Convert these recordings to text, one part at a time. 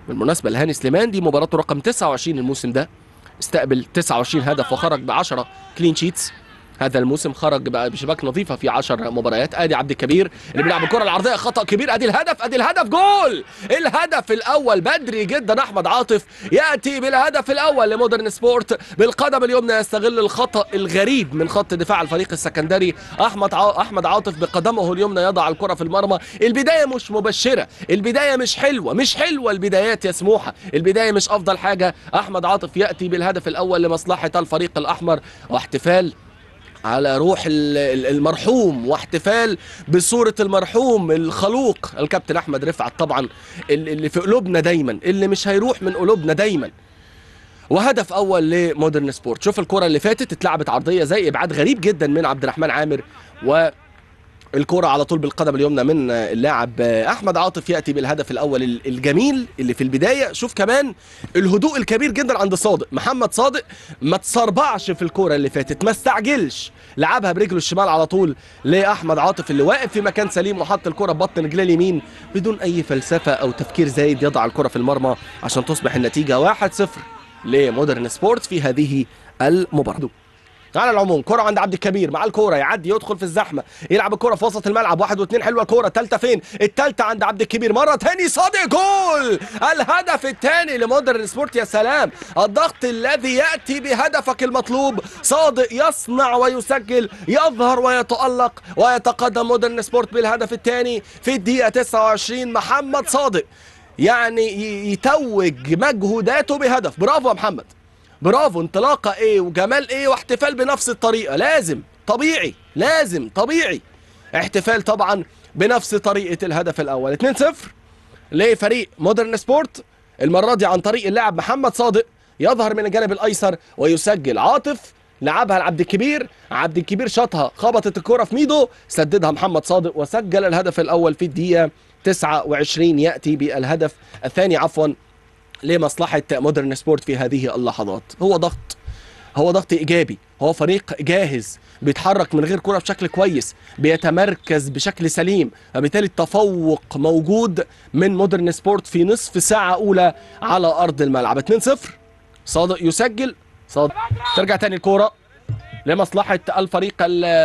بالمناسبه الهاني سليمان دي مباراته رقم 29 الموسم ده استقبل 29 هدف وخرج ب 10 كلين شيتس هذا الموسم خرج بقى بشباك نظيفه في 10 مباريات ادي عبد الكبير اللي بيلعب الكره العرضيه خطا كبير ادي الهدف ادي الهدف جول الهدف الاول بدري جدا احمد عاطف ياتي بالهدف الاول لمودرن سبورت بالقدم اليمنى يستغل الخطا الغريب من خط دفاع الفريق السكندري احمد ع... احمد عاطف بقدمه اليمنى يضع الكره في المرمى البدايه مش مبشره البدايه مش حلوه مش حلوه البدايات يا سموحه البدايه مش افضل حاجه احمد عاطف ياتي بالهدف الاول لمصلحه الفريق الاحمر واحتفال على روح المرحوم واحتفال بصورة المرحوم الخلوق الكابتن أحمد رفعت طبعا اللي في قلوبنا دايما اللي مش هيروح من قلوبنا دايما وهدف اول لمودرن سبورت شوف الكره اللي فاتت اتلعبت عرضيه زي ابعاد غريب جدا من عبد الرحمن عامر و الكرة على طول بالقدم اليمنى من اللاعب احمد عاطف ياتي بالهدف الاول الجميل اللي في البدايه شوف كمان الهدوء الكبير جدا عند صادق محمد صادق ما تصربعش في الكرة اللي فاتت ما استعجلش لعبها برجله الشمال على طول لاحمد عاطف اللي واقف في مكان سليم وحط الكرة ببطن رجليه اليمين بدون اي فلسفه او تفكير زايد يضع الكرة في المرمى عشان تصبح النتيجه 1-0 لمودرن سبورت في هذه المباراه على العموم كرة عند عبد الكبير مع الكرة يعدي يدخل في الزحمة يلعب الكرة في وسط الملعب واحد واثنين حلوة الكرة الثالثة فين؟ الثالثة عند عبد الكبير مرة ثاني صادق جول الهدف الثاني لمودرن سبورت يا سلام الضغط الذي يأتي بهدفك المطلوب صادق يصنع ويسجل يظهر ويتألق ويتقدم مودرن سبورت بالهدف الثاني في الدقيقة 29 محمد صادق يعني يتوج مجهوداته بهدف برافو يا محمد برافو انطلاقه ايه وجمال ايه واحتفال بنفس الطريقه لازم طبيعي لازم طبيعي احتفال طبعا بنفس طريقه الهدف الاول 2-0 لفريق مودرن سبورت المره دي عن طريق اللاعب محمد صادق يظهر من الجانب الايسر ويسجل عاطف لعبها لعبد الكبير عبد الكبير شاطها خبطت الكره في ميدو سددها محمد صادق وسجل الهدف الاول في الدقيقه 29 ياتي بالهدف الثاني عفوا لمصلحة مودرن سبورت في هذه اللحظات هو ضغط هو ضغط إيجابي هو فريق جاهز بيتحرك من غير كرة بشكل كويس بيتمركز بشكل سليم وبالتالي التفوق موجود من مودرن سبورت في نصف ساعة أولى على أرض الملعب 2-0 صادق يسجل صادق ترجع تاني الكرة لمصلحة الفريق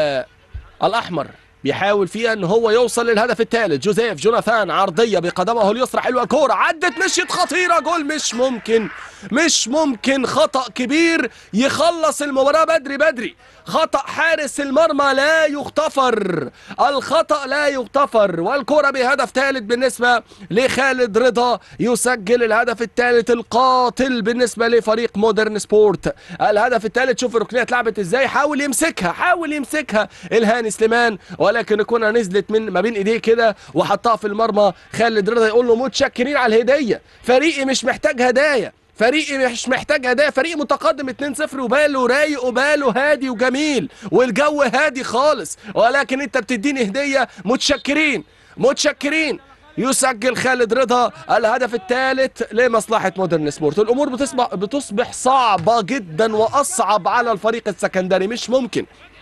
الأحمر بيحاول فيها ان هو يوصل للهدف الثالث جوزيف جوناثان عرضيه بقدمه اليسرى حلوه كوره عدت مشيت خطيره جول مش ممكن مش ممكن خطا كبير يخلص المباراه بدري بدري خطا حارس المرمى لا يغتفر الخطا لا يغتفر والكره بهدف ثالث بالنسبه لخالد رضا يسجل الهدف الثالث القاتل بالنسبه لفريق مودرن سبورت الهدف الثالث شوف الركنيه اتلعبت ازاي حاول يمسكها حاول يمسكها الهاني سليمان ولكن الكره نزلت من ما بين ايديه كده وحطها في المرمى خالد رضا يقول له متشكرين على الهديه فريقي مش محتاج هدايا فريقي مش محتاج هدايا فريق متقدم 2-0 وباله رايق وباله هادي وجميل والجو هادي خالص ولكن انت بتديني هديه متشكرين متشكرين يسجل خالد رضا الهدف الثالث لمصلحة مودرن سبورت الأمور بتصبح, بتصبح صعبة جدا وأصعب على الفريق السكندري مش ممكن